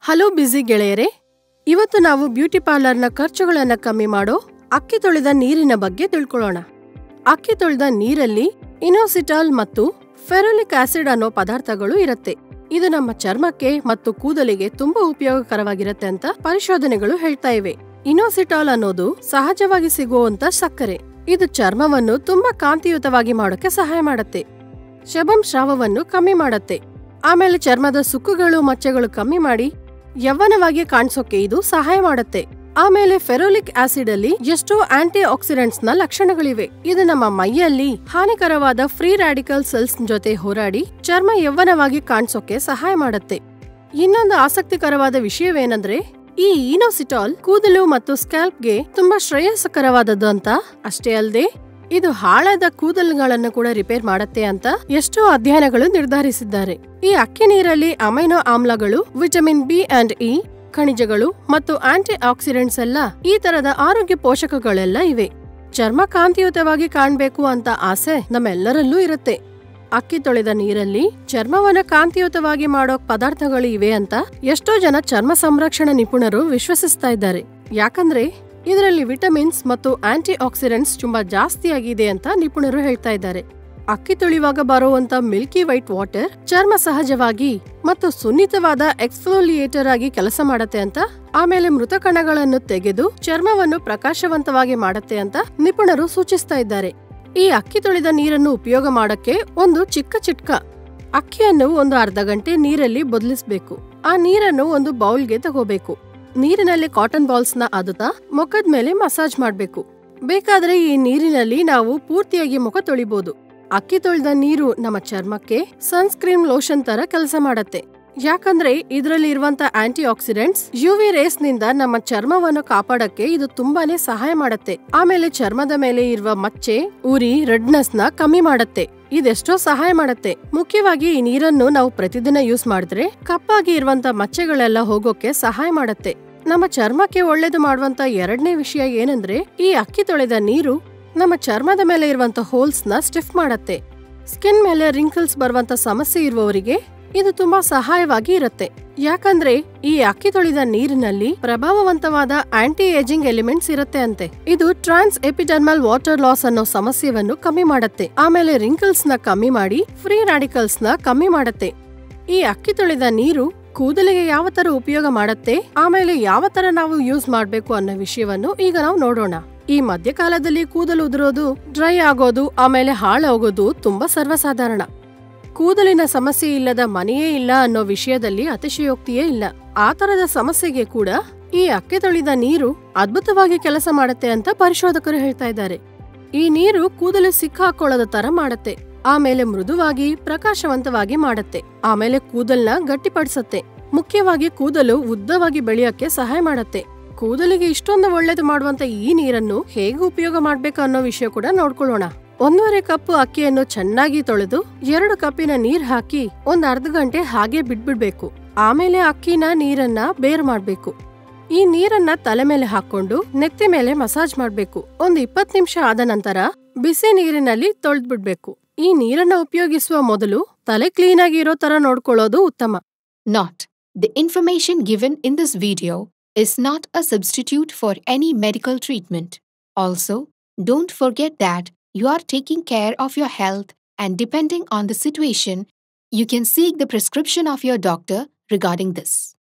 Hello busy ಗೆಳೆಯರೇ ಇವತ್ತು ನಾವು ಬ್ಯೂಟಿ ಪಾರ್ಲರ್ನ ಖರ್ಚುಗಳನ್ನ ಕಮ್ಮಿ ಮಾಡೋ ಅಕ್ಕಿ ತೊಳೆದ ನೀರಿನ ಬಗ್ಗೆ ತಿಳ್ಕೊಳ್ಳೋಣ ಅಕ್ಕಿ ತೊಳೆದ ನೀರಲ್ಲಿ ಇನೋಸಿಟಾಲ್ ಮತ್ತು ಫೆರೋಲಿಕ್ ಆಸಿಡ್ ಅನ್ನೋ ಪದಾರ್ಥಗಳು ಇರುತ್ತೆ ಇದು ನಮ್ಮ ಚರ್ಮಕ್ಕೆ ಮತ್ತು ಕೂದಲಿಗೆ ತುಂಬಾ ಉಪಯೋಗಕರವಾಗಿರುತ್ತೆ ಅಂತ ಪರಿಶೋಧನೆಗಳು ಹೇಳ್ತಾ ಇವೆ ಇನೋಸಿಟಾಲ್ ಅನ್ನೋದು ಸಹಜವಾಗಿ ಸಿಗುವಂತ ಸಕ್ಕರೆ ಇದು ಚರ್ಮವನ್ನು ತುಂಬಾ ಕಾಂತಿಯುತವಾಗಿ ಮಾಡೋಕೆ ಸಹಾಯ ಮಾಡುತ್ತೆ ಶಬಂ ಸ್ರಾವವನ್ನು ಕಮ್ಮಿ ಮಾಡುತ್ತೆ ಆಮೇಲೆ ಚರ್ಮದ ಸುಕ್ಕುಗಳು ಮಚ್ಚೆಗಳು ಕಮ್ಮಿ ಮಾಡಿ ಯವ್ವನವಾಗಿ ಕಾಣಿಸೋಕೆ ಇದು ಸಹಾಯ ಮಾಡುತ್ತೆ ಆಮೇಲೆ ಫೆರೋಲಿಕ್ ಆಸಿಡ್ ಅಲ್ಲಿ ಎಷ್ಟೋ ಆಂಟಿ ಆಕ್ಸಿಡೆಂಟ್ಸ್ ನ ಲಕ್ಷಣಗಳಿವೆ ಇದು ನಮ್ಮ ಮೈಯಲ್ಲಿ ಹಾನಿಕರವಾದ ಫ್ರೀ ರಾಡಿಕಲ್ ಸೆಲ್ಸ್ ಜೊತೆ ಹೋರಾಡಿ ಚರ್ಮ ಯವ್ವನವಾಗಿ ಕಾಣಿಸೋಕೆ ಸಹಾಯ ಮಾಡುತ್ತೆ ಇನ್ನೊಂದು ಆಸಕ್ತಿಕರವಾದ ವಿಷಯವೇನಂದ್ರೆ ಈ ಇನೋಸಿಟಾಲ್ ಕೂದಲು ಮತ್ತು ಸ್ಕ್ಯಾಲ್ಪ್ಗೆ ತುಂಬಾ ಶ್ರೇಯಸ್ಕರವಾದದ್ದು ಅಂತ ಅಷ್ಟೇ ಅಲ್ಲದೆ ಇದು ಹಾಳಾದ ಕೂದಲುಗಳನ್ನು ಕೂಡ ರಿಪೇರ್ ಮಾಡತ್ತೆ ಅಂತ ಎಷ್ಟೋ ಅಧ್ಯಯನಗಳು ನಿರ್ಧರಿಸಿದ್ದಾರೆ ಈ ಅಕ್ಕಿ ನೀರಲ್ಲಿ ಅಮೈನೋ ಆಮ್ಲಗಳು ವಿಟಮಿನ್ ಬಿ ಅಂಡ್ ಇ ಖನಿಜಗಳು ಮತ್ತು ಆಂಟಿ ಆಕ್ಸಿಡೆಂಟ್ಸ್ ಎಲ್ಲ ಈ ತರದ ಆರೋಗ್ಯ ಪೋಷಕಗಳೆಲ್ಲ ಇವೆ ಚರ್ಮ ಕಾಂತಿಯುತವಾಗಿ ಕಾಣ್ಬೇಕು ಅಂತ ಆಸೆ ನಮ್ಮೆಲ್ಲರಲ್ಲೂ ಇರುತ್ತೆ ಅಕ್ಕಿ ತೊಳೆದ ನೀರಲ್ಲಿ ಚರ್ಮವನ್ನ ಕಾಂತಿಯುತವಾಗಿ ಮಾಡೋ ಪದಾರ್ಥಗಳು ಇವೆ ಅಂತ ಎಷ್ಟೋ ಜನ ಚರ್ಮ ಸಂರಕ್ಷಣಾ ನಿಪುಣರು ವಿಶ್ವಸಿಸ್ತಾ ಇದ್ದಾರೆ ಯಾಕಂದ್ರೆ ಇದರಲ್ಲಿ ವಿಟಮಿನ್ಸ್ ಮತ್ತು ಆಂಟಿ ಆಕ್ಸಿಡೆಂಟ್ಸ್ ತುಂಬಾ ಜಾಸ್ತಿ ಆಗಿದೆ ಅಂತ ನಿಪುಣರು ಹೇಳ್ತಾ ಇದ್ದಾರೆ ಅಕ್ಕಿ ತೊಳೆಯುವಾಗ ಬರುವಂತ ಮಿಲ್ಕಿ ವೈಟ್ ವಾಟರ್ ಚರ್ಮ ಸಹಜವಾಗಿ ಮತ್ತು ಸುನ್ನಿತವಾದ ಎಕ್ಸ್ಫೋಲಿಯೇಟರ್ ಆಗಿ ಕೆಲಸ ಮಾಡತ್ತೆ ಅಂತ ಆಮೇಲೆ ಮೃತ ಕಣಗಳನ್ನು ತೆಗೆದು ಚರ್ಮವನ್ನು ಪ್ರಕಾಶವಂತವಾಗಿ ಮಾಡತ್ತೆ ಅಂತ ನಿಪುಣರು ಸೂಚಿಸ್ತಾ ಇದ್ದಾರೆ ಈ ಅಕ್ಕಿ ತೊಳೆದ ನೀರನ್ನು ಉಪಯೋಗ ಮಾಡಕ್ಕೆ ಒಂದು ಚಿಕ್ಕ ಚಿಟ್ಕ ಅಕ್ಕಿಯನ್ನು ಒಂದು ಅರ್ಧ ಗಂಟೆ ನೀರಲ್ಲಿ ಬದಲಿಸ್ಬೇಕು ಆ ನೀರನ್ನು ಒಂದು ಬೌಲ್ಗೆ ತಗೋಬೇಕು ನೀರಿನಲ್ಲಿ ಕಾಟನ್ ಬಾಲ್ಸ್ ನ ಅದುತ್ತಾ ಮುಖದ ಮೇಲೆ ಮಸಾಜ್ ಮಾಡ್ಬೇಕು ಬೇಕಾದ್ರೆ ಈ ನೀರಿನಲ್ಲಿ ನಾವು ಪೂರ್ತಿಯಾಗಿ ಮುಖ ತೊಳಿಬಹುದು ಅಕ್ಕಿ ತೊಳೆದ ನೀರು ನಮ್ಮ ಚರ್ಮಕ್ಕೆ ಸನ್ಸ್ಕ್ರೀನ್ ಲೋಷನ್ ತರ ಕೆಲಸ ಮಾಡತ್ತೆ ಯಾಕಂದ್ರೆ ಇದರಲ್ಲಿ ಇರುವಂತ ಆಂಟಿ ಆಕ್ಸಿಡೆಂಟ್ಸ್ ಯುವಿ ರೇಸ್ ನಿಂದ ನಮ್ಮ ಚರ್ಮವನ್ನು ಕಾಪಾಡಕ್ಕೆ ಇದು ತುಂಬಾನೇ ಸಹಾಯ ಮಾಡತ್ತೆ ಆಮೇಲೆ ಚರ್ಮದ ಮೇಲೆ ಇರುವ ಮಚ್ಚೆ ಉರಿ ರೆಡ್ನೆಸ್ ನ ಕಮ್ಮಿ ಮಾಡತ್ತೆ ಇದೆಷ್ಟೋ ಸಹಾಯ ಮಾಡತ್ತೆ ಮುಖ್ಯವಾಗಿ ಈ ನೀರನ್ನು ನಾವು ಪ್ರತಿದಿನ ಯೂಸ್ ಮಾಡಿದ್ರೆ ಕಪ್ಪಾಗಿ ಇರುವಂತ ಮಚ್ಚೆಗಳೆಲ್ಲ ಹೋಗೋಕೆ ಸಹಾಯ ಮಾಡತ್ತೆ ನಮ್ಮ ಚರ್ಮಕ್ಕೆ ಒಳ್ಳೇದು ಮಾಡುವಂತ ಎರಡನೇ ವಿಷಯ ಏನಂದ್ರೆ ಈ ಅಕ್ಕಿ ತೊಳೆದ ನೀರು ನಮ್ಮ ಚರ್ಮದ ಮೇಲೆ ಇರುವಂತ ಹೋಲ್ಸ್ ನ ಸ್ಟಿಫ್ ಮಾಡತ್ತೆ ಸ್ಕಿನ್ ಮೇಲೆ ರಿಂಕಲ್ಸ್ ಬರುವಂತ ಸಮಸ್ಯೆ ಇರುವವರಿಗೆ ಇದು ತುಂಬಾ ಸಹಾಯವಾಗಿ ಇರುತ್ತೆ ಯಾಕಂದ್ರೆ ಈ ಅಕ್ಕಿ ತೊಳೆದ ನೀರಿನಲ್ಲಿ ಪ್ರಭಾವವಂತವಾದ ಆಂಟಿ ಏಜಿಂಗ್ ಎಲಿಮೆಂಟ್ಸ್ ಇರುತ್ತೆ ಅಂತೆ ಇದು ಟ್ರಾನ್ಸ್ ಎಪಿಡರ್ಮಲ್ ವಾಟರ್ ಲಾಸ್ ಅನ್ನೋ ಸಮಸ್ಯೆಯನ್ನು ಕಮ್ಮಿ ಮಾಡುತ್ತೆ ಆಮೇಲೆ ರಿಂಕಲ್ಸ್ ನ ಕಮ್ಮಿ ಮಾಡಿ ಫ್ರೀ ರಾಡಿಕಲ್ಸ್ ನ ಕಮ್ಮಿ ಮಾಡುತ್ತೆ ಈ ಅಕ್ಕಿ ತೊಳೆದ ನೀರು ಕೂದಲಿಗೆ ಯಾವ ತರ ಉಪಯೋಗ ಮಾಡತ್ತೆ ಆಮೇಲೆ ಯಾವ ತರ ನಾವು ಯೂಸ್ ಮಾಡ್ಬೇಕು ಅನ್ನೋ ವಿಷಯವನ್ನು ಈಗ ನಾವು ನೋಡೋಣ ಈ ಮಧ್ಯಕಾಲದಲ್ಲಿ ಕೂದಲು ಉದುರೋದು ಡ್ರೈ ಆಗೋದು ಆಮೇಲೆ ಹಾಳಾಗೋದು ತುಂಬಾ ಸರ್ವಸಾಧಾರಣ ಕೂದಲಿನ ಸಮಸ್ಯೆ ಇಲ್ಲದ ಮನೆಯೇ ಇಲ್ಲ ಅನ್ನೋ ವಿಷಯದಲ್ಲಿ ಅತಿಶಯೋಕ್ತಿಯೇ ಇಲ್ಲ ಆ ತರದ ಸಮಸ್ಯೆಗೆ ಕೂಡ ಈ ಅಕ್ಕೆ ತೊಳೆದ ನೀರು ಅದ್ಭುತವಾಗಿ ಕೆಲಸ ಮಾಡತ್ತೆ ಅಂತ ಪರಿಶೋಧಕರು ಹೇಳ್ತಾ ಇದ್ದಾರೆ ಈ ನೀರು ಕೂದಲು ಸಿಕ್ಕಾಕೊಳ್ಳದ ತರ ಮಾಡತ್ತೆ ಆಮೇಲೆ ಮೃದುವಾಗಿ ಪ್ರಕಾಶವಂತವಾಗಿ ಮಾಡತ್ತೆ ಆಮೇಲೆ ಕೂದಲ್ನ ಗಟ್ಟಿಪಡಿಸತ್ತೆ ಮುಖ್ಯವಾಗಿ ಕೂದಲು ಉದ್ದವಾಗಿ ಬೆಳೆಯಕ್ಕೆ ಸಹಾಯ ಮಾಡತ್ತೆ ಕೂದಲಿಗೆ ಇಷ್ಟೊಂದು ಒಳ್ಳೇದು ಮಾಡುವಂತ ಈ ನೀರನ್ನು ಹೇಗೆ ಉಪಯೋಗ ಮಾಡ್ಬೇಕು ಅನ್ನೋ ವಿಷಯ ಕೂಡ ನೋಡ್ಕೊಳ್ಳೋಣ ಒಂದೂವರೆ ಕಪ್ ಅಕ್ಕಿಯನ್ನು ಚೆನ್ನಾಗಿ ತೊಳೆದು ಎರಡು ಕಪ್ಪಿನ ನೀರ್ ಹಾಕಿ ಒಂದ್ ಅರ್ಧ ಗಂಟೆ ಹಾಗೆ ಬಿಟ್ಬಿಡ್ಬೇಕು ಆಮೇಲೆ ಅಕ್ಕಿನ ನೀರನ್ನ ಬೇರ್ ಮಾಡ್ಬೇಕು ಈ ನೀರನ್ನ ತಲೆ ಮೇಲೆ ಹಾಕೊಂಡು ನೆತ್ತಿ ಮೇಲೆ ಮಸಾಜ್ ಮಾಡ್ಬೇಕು ಒಂದ್ ಇಪ್ಪತ್ ನಿಮಿಷ ಆದ ನಂತರ ಬಿಸಿ ನೀರಿನಲ್ಲಿ ತೊಳೆದ್ಬಿಡ್ಬೇಕು ಈ ನೀರನ್ನ ಉಪಯೋಗಿಸುವ ಮೊದಲು ತಲೆ ಕ್ಲೀನ್ ಆಗಿ ಇರೋ ತರ ನೋಡ್ಕೊಳ್ಳೋದು ಉತ್ತಮ Not. The information given in this video is not a substitute for any medical treatment. Also, don't forget that you are taking care of your health and depending on the situation, you can seek the prescription of your doctor regarding this.